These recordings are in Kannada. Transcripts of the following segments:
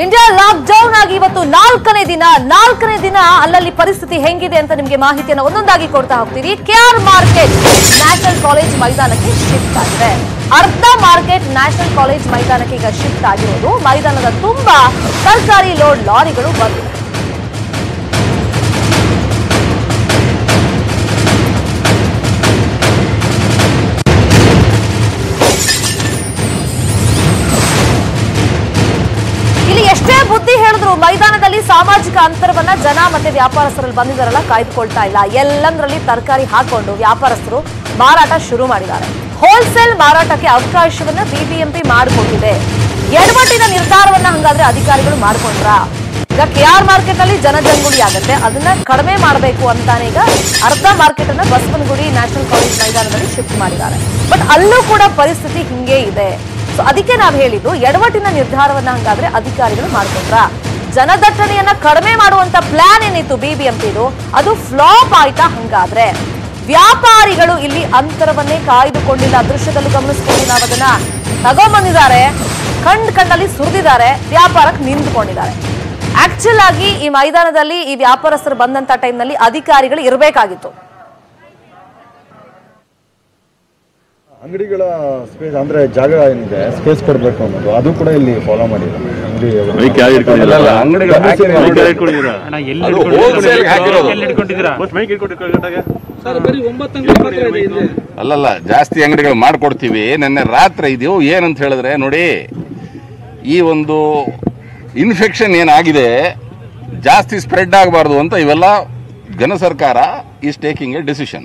ಇಂಡಿಯಾ ಲಾಕ್ ಡೌನ್ ಆಗಿ ಇವತ್ತು ನಾಲ್ಕನೇ ದಿನ ನಾಲ್ಕನೇ ದಿನ ಅಲ್ಲಲ್ಲಿ ಪರಿಸ್ಥಿತಿ ಹೆಂಗಿದೆ ಅಂತ ನಿಮಗೆ ಮಾಹಿತಿಯನ್ನು ಒಂದೊಂದಾಗಿ ಕೊಡ್ತಾ ಹೋಗ್ತೀವಿ ಕೆಆರ್ ಮಾರ್ಕೆಟ್ ನ್ಯಾಷನಲ್ ಕಾಲೇಜ್ ಮೈದಾನಕ್ಕೆ ಶಿಫ್ಟ್ ಆಗಿದೆ ಅರ್ಧ ಮಾರ್ಕೆಟ್ ನ್ಯಾಷನಲ್ ಕಾಲೇಜ್ ಮೈದಾನಕ್ಕೆ ಈಗ ಶಿಫ್ಟ್ ಆಗಿರೋದು ಮೈದಾನದ ತುಂಬಾ ಸರ್ಕಾರಿ ಲೋಡ್ ಲಾರಿಗಳು ಬಂದಿವೆ ಇಲ್ಲಿ ಎಷ್ಟೇ ಬುದ್ಧಿ ಹೇಳಿದ್ರು ಮೈದಾನದಲ್ಲಿ ಸಾಮಾಜಿಕ ಅಂತರವನ್ನ ಜನ ಮತ್ತೆ ವ್ಯಾಪಾರಸ್ಥರಲ್ಲಿ ಬಂದಿದ್ದಾರಲ್ಲ ಕಾಯ್ದುಕೊಳ್ತಾ ಇಲ್ಲ ಎಲ್ಲಂದ್ರಲ್ಲಿ ತರಕಾರಿ ಹಾಕೊಂಡು ವ್ಯಾಪಾರಸ್ಥರು ಮಾರಾಟ ಶುರು ಮಾಡಿದ್ದಾರೆ ಹೋಲ್ಸೇಲ್ ಮಾರಾಟಕ್ಕೆ ಅವಕಾಶವನ್ನ ಬಿಬಿಎಂಪಿ ಮಾಡಿಕೊಟ್ಟಿದೆ ಎಡವಟ್ಟಿನ ನಿರ್ಧಾರವನ್ನ ಹಂಗಾದ್ರೆ ಅಧಿಕಾರಿಗಳು ಮಾಡ್ಕೊಂಡ್ರ ಈಗ ಕೆ ಆರ್ ಮಾರ್ಕೆಟ್ ಅಲ್ಲಿ ಜನಜಂಗುಳಿ ಆಗುತ್ತೆ ಅದನ್ನ ಕಡಿಮೆ ಮಾಡಬೇಕು ಅಂತಾನೆ ಈಗ ಅರ್ಧ ಮಾರ್ಕೆಟ್ ಅನ್ನ ಬಸವನಗುಡಿ ನ್ಯಾಷನಲ್ ಕಾಲೇಜ್ ಮೈದಾನದಲ್ಲಿ ಶಿಫ್ಟ್ ಮಾಡಿದ್ದಾರೆ ಬಟ್ ಅಲ್ಲೂ ಕೂಡ ಪರಿಸ್ಥಿತಿ ಹಿಂಗೆ ಇದೆ ಸೊ ಅದಕ್ಕೆ ನಾವು ಹೇಳಿದ್ದು ಎಡವಟ್ಟಿನ ನಿರ್ಧಾರವನ್ನ ಹಂಗಾದ್ರೆ ಅಧಿಕಾರಿಗಳು ಮಾಡ್ಕೊಂಡ್ರ ಜನದಟ್ಟಣೆಯನ್ನ ಕಡಿಮೆ ಮಾಡುವಂತ ಪ್ಲಾನ್ ಏನಿತ್ತು ಬಿಬಿಎಂಪಿದು ಅದು ಫ್ಲಾಪ್ ಆಯ್ತಾ ಹಂಗಾದ್ರೆ ವ್ಯಾಪಾರಿಗಳು ಇಲ್ಲಿ ಅಂತರವನ್ನೇ ಕಾಯ್ದುಕೊಂಡಿಲ್ಲ ದೃಶ್ಯದಲ್ಲೂ ಗಮನಿಸ್ಕೊಂಡು ನಾವು ಅದನ್ನ ತಗೊಂಬಂದಿದ್ದಾರೆ ಕಂಡ್ ಕಂಡಲ್ಲಿ ಸುರಿದಿದ್ದಾರೆ ವ್ಯಾಪಾರಕ್ಕೆ ನಿಂತ್ಕೊಂಡಿದ್ದಾರೆ ಆಕ್ಚುಲ್ ಆಗಿ ಈ ಮೈದಾನದಲ್ಲಿ ಈ ವ್ಯಾಪಾರಸ್ಥರು ಬಂದಂತ ಟೈಮ್ನಲ್ಲಿ ಅಧಿಕಾರಿಗಳು ಇರಬೇಕಾಗಿತ್ತು ಅಂಗಡಿಗಳ ಸ್ಪೇಸ್ ಅಂದ್ರೆ ಜಾಗ ಏನಿದೆ ಸ್ಪೇಸ್ ಕೊಡಬೇಕು ಅನ್ನೋದು ಅದು ಕೂಡ ಇಲ್ಲಿ ಫಾಲೋ ಮಾಡಿಲ್ಲ ಅಂಗಡಿ ಮೈಕ್ ಯಾರು ಇಟ್ಕೊಂಡಿಲ್ಲ ಅಲ್ಲ, ಅಂಗಡಿಗಳು ಗಮನಿಸಿ ಮೈಕ್ ನೋಡಿ. ಯಾರು ಇಟ್ಕೊಂಡಿದ್ದೀರಾ ಅಣ್ಣ ಎಲ್ಲಿ ಅದು ಇಟ್ಕೊಂಡಿದ್ದೀರಾ? wholesale ಹಾಕಿರೋದು. ಎಲ್ಲಿ ಇಟ್ಕೊಂಡಿದ್ದೀರಾ ಮತ್ತೆ ಮೈಕ್ ಇಟ್ಕೊಂಡಿದ್ದೀರಾ ಕರೆಕ್ಟಾಗಿ? ಅಲ್ಲಲ್ಲ ಜಾಸ್ತಿ ಅಂಗಡಿಗಳು ಮಾಡ್ಕೊಡ್ತೀವಿ ನಿನ್ನೆ ರಾತ್ರಿ ಇದೆಯೋ ಏನಂತ ಹೇಳಿದ್ರೆ ನೋಡಿ ಈ ಒಂದು ಇನ್ಫೆಕ್ಷನ್ ಏನಾಗಿದೆ ಜಾಸ್ತಿ ಸ್ಪ್ರೆಡ್ ಆಗಬಾರ್ದು ಅಂತ ಇವೆಲ್ಲ ಘನ ಸರ್ಕಾರ ಈಸ್ ಟೇಕಿಂಗ್ ಎ ಡಿಸಿಷನ್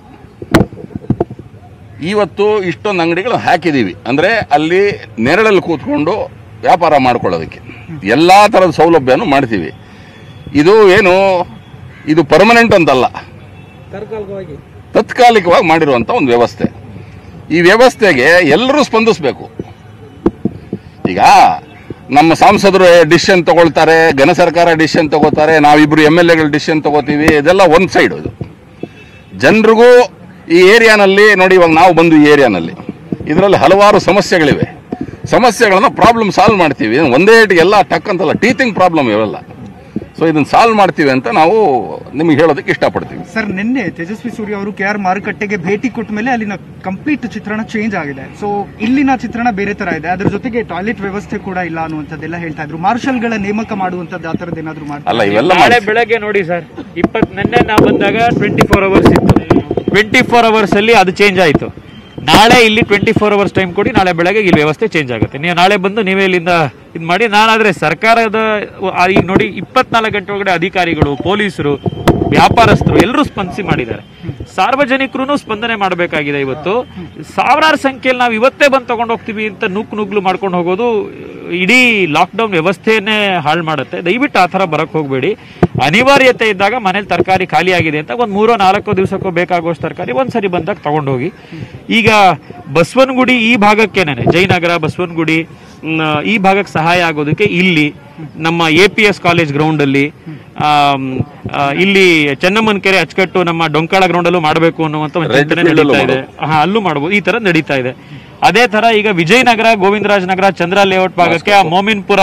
ಇವತ್ತು ಇಷ್ಟೊಂದು ಅಂಗಡಿಗಳು ಹಾಕಿದೀವಿ ಅಂದ್ರೆ ಅಲ್ಲಿ ನೆರಳಲ್ಲಿ ಕೂತ್ಕೊಂಡು ವ್ಯಾಪಾರ ಮಾಡ್ಕೊಳ್ಳೋದಕ್ಕೆ ಎಲ್ಲಾ ತರದ ಸೌಲಭ್ಯನೂ ಮಾಡ್ತೀವಿ ಇದು ಏನು ಇದು ಪರ್ಮನೆಂಟ್ ಅಂತಲ್ಲ ತಾತ್ಕಾಲಿಕವಾಗಿ ಮಾಡಿರುವಂತ ಒಂದು ವ್ಯವಸ್ಥೆ ಈ ವ್ಯವಸ್ಥೆಗೆ ಎಲ್ಲರೂ ಸ್ಪಂದಿಸಬೇಕು ಈಗ ನಮ್ಮ ಸಂಸದರು ಡಿಸಿಷನ್ ತಗೊಳ್ತಾರೆ ಘನ ಸರ್ಕಾರ ಡಿಸಿಷನ್ ತಗೋತಾರೆ ನಾವಿಬ್ರು ಎಮ್ ಎಲ್ ಎಗಳು ಡಿಸಿಷನ್ ತಗೋತೀವಿ ಇದೆಲ್ಲ ಒಂದು ಸೈಡ್ ಇದು ಜನರಿಗೂ ಈ ಏರಿಯಾನಲ್ಲಿ ನೋಡಿ ಇವಾಗ ನಾವು ಬಂದು ಈ ಏರಿಯಾನಲ್ಲಿ ಇದರಲ್ಲಿ ಹಲವಾರು ಸಮಸ್ಯೆಗಳಿವೆ ಸಮಸ್ಯೆಗಳನ್ನ ಪ್ರಾಬ್ಲಮ್ ಸಾಲ್ವ್ ಮಾಡ್ತೀವಿ ಒಂದೇ ಇಟ್ಟಿಗೆ ಎಲ್ಲ ಟಕ್ ಅಂತಲ್ಲ ಟೀಚಿಂಗ್ ಪ್ರಾಬ್ಲಮ್ ಇವೆಲ್ಲ ಸೊ ಇದನ್ನ ಸಾಲ್ವ್ ಮಾಡ್ತೀವಿ ಅಂತ ನಾವು ನಿಮಗೆ ಹೇಳೋದಕ್ಕೆ ಇಷ್ಟಪಡ್ತೀವಿ ಸರ್ ನಿನ್ನೆ ತೇಜಸ್ವಿ ಸೂರ್ಯ ಅವರು ಕೆ ಆರ್ ಮಾರುಕಟ್ಟೆಗೆ ಭೇಟಿ ಕೊಟ್ಟ ಮೇಲೆ ಅಲ್ಲಿನ ಕಂಪ್ಲೀಟ್ ಚಿತ್ರಣ ಚೇಂಜ್ ಆಗಿದೆ ಸೊ ಇಲ್ಲಿನ ಚಿತ್ರಣ ಬೇರೆ ತರ ಇದೆ ಅದ್ರ ಜೊತೆಗೆ ಟಾಯ್ಲೆಟ್ ವ್ಯವಸ್ಥೆ ಕೂಡ ಇಲ್ಲ ಅನ್ನುವಂಥದ್ದೆಲ್ಲ ಹೇಳ್ತಾ ಇದ್ರು ಮಾರ್ಷಲ್ಗಳ ನೇಮಕ ಮಾಡುವಂತದ್ದು ಆ ತರದ್ದು ಏನಾದ್ರು ಅಲ್ಲ ಮಾಡ್ತಾರೆ ಇವೆಲ್ಲ ನಾಳೆ ಮಾಡ್ತೀವಿ. ಬೆಳಗ್ಗೆ ನೋಡಿ ಸರ್ ಇಪ್ಪತ್ ನಿನ್ನೆ ನಾವು ಬಂದಾಗ ಟ್ವೆಂಟಿ ಫೋರ್ ಅವರ್ಸ್ ಇತ್ತು ಟ್ವೆಂಟಿ ಫೋರ್ ಅವರ್ಸ್ ಅಲ್ಲಿ ಅದು ಚೇಂಜ್ ಆಯ್ತು ನಾಳೆ ಇಲ್ಲಿ ಟ್ವೆಂಟಿ ಫೋರ್ ಅವರ್ಸ್ ಟೈಮ್ ಕೊಡಿ ನಾಳೆ ಬೆಳಗ್ಗೆ ಇಲ್ಲಿ ವ್ಯವಸ್ಥೆ ಚೇಂಜ್ ಆಗುತ್ತೆ ನೀವು ನಾಳೆ ಬಂದು ನೀವೇ ಇಲ್ಲಿಂದ ಇದು ಮಾಡಿ ನಾನಾದ್ರೆ ಸರ್ಕಾರದ ಆ, ಈಗ ನೋಡಿ ಇಪ್ಪತ್ನಾಲ್ಕು ಗಂಟೆ ಒಳಗಡೆ ಅಧಿಕಾರಿಗಳು ಪೊಲೀಸರು ವ್ಯಾಪಾರಸ್ಥರು ಎಲ್ಲರೂ ಸ್ಪಂದಿಸಿ ಮಾಡಿದ್ದಾರೆ ಸಾರ್ವಜನಿಕರು ಸ್ಪಂದನೆ ಮಾಡಬೇಕಾಗಿದೆ ಇವತ್ತು ಸಾವಿರಾರು ಸಂಖ್ಯೆಯಲ್ಲಿ ನಾವು ಇವತ್ತೇ ಬಂದು ತಗೊಂಡು ಹೋಗ್ತೀವಿ ಅಂತ ನುಗ್ಗು ನುಗ್ಲು ಮಾಡ್ಕೊಂಡು ಹೋಗೋದು ಇಡೀ ಲಾಕ್ಡೌನ್ ವ್ಯವಸ್ಥೆಯನ್ನೇ ಹಾಳು ಮಾಡುತ್ತೆ ದಯವಿಟ್ಟು ಆ ಥರ ಬರಕ್ಕೆ ಹೋಗಬೇಡಿ ಅನಿವಾರ್ಯತೆ ಇದ್ದಾಗ ಮನೇಲಿ ತರಕಾರಿ ಖಾಲಿ ಆಗಿದೆ ಅಂತ ಒಂದು ಮೂರೋ ನಾಲ್ಕೋ ದಿವಸಕ್ಕೂ ಬೇಕಾಗುವಷ್ಟು ತರಕಾರಿ ಒಂದ್ಸರಿ ಬಂದಾಗ ತಗೊಂಡೋಗಿ ಈಗ ಬಸವನಗುಡಿ ಈ ಭಾಗಕ್ಕೇನೆ ಜಯನಗರ ಬಸವನಗುಡಿ ಮ್, ಈ ಭಾಗಕ್ಕೆ ಸಹಾಯ ಆಗೋದಕ್ಕೆ ಇಲ್ಲಿ ನಮ್ಮ ಎ ಪಿ ಎಸ್ ಕಾಲೇಜ್ ಗ್ರೌಂಡಲ್ಲಿ ಆಮ್, ಆ, ಇಲ್ಲಿ ಚೆನ್ನಮ್ಮನ ಕೆರೆ ಅಚ್ಚುಕಟ್ಟು ನಮ್ಮ ಡೊಂಕಾಳ ಗ್ರೌಂಡಲ್ಲೂ ಮಾಡಬೇಕು ಅನ್ನುವಂಥ ಒಂದು Red ಚಿಂತನೆ field ಅಲ್ಲೂ ನಡೀತಾ ಇದೆ ಹಾ ಅಲ್ಲೂ ಮಾಡಬಹುದು ಈ ತರ ನಡೀತಾ ಇದೆ ಅದೇ ತರ ಈಗ ವಿಜಯನಗರ ಗೋವಿಂದರಾಜ ನಗರ ಚಂದ್ರ ಲೇಔಟ್ ಭಾಗಕ್ಕೆ ಆ ಮೋಮಿನ್ಪುರ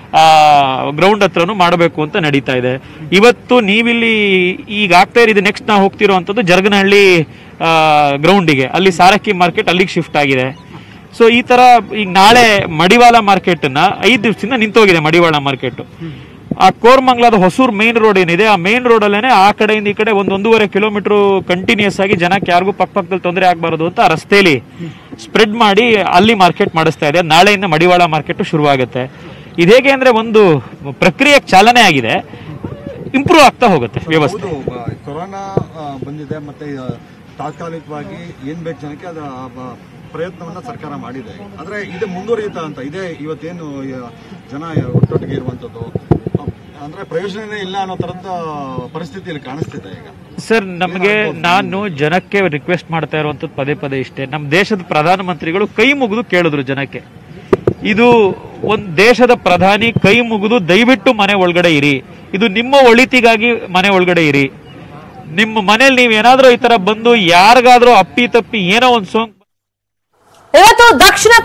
ಗ್ರೌಂಡ್ ಹತ್ರನು ಮಾಡಬೇಕು ಅಂತ ನಡೀತಾ ಇದೆ ಇವತ್ತು ನೀವಿಲ್ಲಿ ಈಗ ಆಗ್ತಾ ಇರೋದು ನೆಕ್ಸ್ಟ್ ನಾವು ಹೋಗ್ತಿರುವಂತದ್ದು ಜರಗನಹಳ್ಳಿ ಗ್ರೌಂಡಿಗೆ ಅಲ್ಲಿ ಸಾರಕ್ಕಿ ಮಾರ್ಕೆಟ್ ಅಲ್ಲಿಗೆ ಶಿಫ್ಟ್ ಆಗಿದೆ ಸೊ ಈ ತರ ಈಗ ನಾಳೆ ಮಡಿವಾಳ ಮಾರ್ಕೆಟ್ ನ ಐದು ದಿವಸದಿಂದ ನಿಂತೋಗಿದೆ ಮಡಿವಾಳ ಮಾರ್ಕೆಟ್ ಆ ಕೋರ್ಮಂಗ್ಲದ ಹೊಸೂರ್ ಮೇನ್ ರೋಡ್ ಏನಿದೆ ಆ ಮೇನ್ ರೋಡ್ ಅಲ್ಲೇನೆ ಆ ಕಡೆಯಿಂದ ಈ ಕಡೆ ಒಂದ್ ಒಂದೂವರೆ ಕಿಲೋಮೀಟರ್ ಕಂಟಿನ್ಯೂಸ್ ಆಗಿ ಜನಕ್ಕೆ ಯಾರಿಗೂ ಪಕ್ಕ ಪಕ್ಕದಲ್ಲಿ ತೊಂದರೆ ಆಗಬಾರದು ಅಂತ ರಸ್ತೆಯಲ್ಲಿ ಸ್ಪ್ರೆಡ್ ಮಾಡಿ ಅಲ್ಲಿ ಮಾರ್ಕೆಟ್ ಮಾಡಿಸ್ತಾ ಇದೆ ನಾಳೆಯಿಂದ ಮಡಿವಾಳ ಮಾರ್ಕೆಟ್ ಶುರುವಾಗುತ್ತೆ ಇದು ಹೇಗೆ ಅಂದ್ರೆ ಒಂದು ಪ್ರಕ್ರಿಯೆ ಚಾಲನೆ ಆಗಿದೆ ಇಂಪ್ರೂವ್ ಆಗ್ತಾ ಹೋಗುತ್ತೆ ವ್ಯವಸ್ಥೆ ಹೌದು ಬ- ಕೊರೋನಾ ಆ, ಬಂದಿದೆ ಮತ್ತೆ ಆ, ತಾತ್ಕಾಲಿಕವಾಗಿ ಏನ್ ಬೇಕು ಜನಕ್ಕೆ ಅದ ಆ, ಬ- ಪ್ರಯತ್ನವನ್ನ ಸರ್ಕಾರ ಮಾಡಿದೆ ಆದ್ರೆ ಇದು ಮುಂದುವರಿಯುತ್ತಾ ಅಂತ ಇದೇ ಇವತ್ತೇನು ಆ, ಜನ ಒಟ್ಟೊಟ್ಟಿಗೆ ಇರುವಂತದ್ದು ಆ, ಅಂದ್ರೆ ಪ್ರಯೋಜನನೇ ಇಲ್ಲ ಅನ್ನೋ ತರದ ಪರಿಸ್ಥಿತಿಯಲ್ಲಿ ಕಾಣಿಸ್ತಿದೆ ಈಗ ಸರ್ ನಮಗೆ ನಾನು ಜನಕ್ಕೆ ರಿಕ್ವೆಸ್ಟ್ ಮಾಡ್ತಾ ಇರುವಂತದ್ದು ಪದೇ ಪದೇ ಇಷ್ಟೇ ನಮ್ಮ ದೇಶದ ಪ್ರಧಾನಮಂತ್ರಿಗಳು ಕೈ ಮುಗಿದು ಕೇಳಿದ್ರು ಜನಕ್ಕೆ ಇದು ಒಂದ್ ದೇಶದ ಪ್ರಧಾನಿ ಕೈ ಮುಗಿದು ದಯವಿಟ್ಟು ಮನೆ ಒಳಗಡೆ ಇರಿ ಇದು ನಿಮ್ಮ ಒಳಿತಿಗಾಗಿ ಮನೆ ಒಳಗಡೆ ಇರಿ ನಿಮ್ಮ ಮನೇಲಿ ನೀವ್ ಏನಾದ್ರೂ ಈ ತರ ಬಂದು ಯಾರಿಗಾದ್ರೂ ಅಪ್ಪಿ ತಪ್ಪಿ ಏನೋ ಒಂದ್ ಸೋಂಕು ಇವತ್ತು ದಕ್ಷಿಣ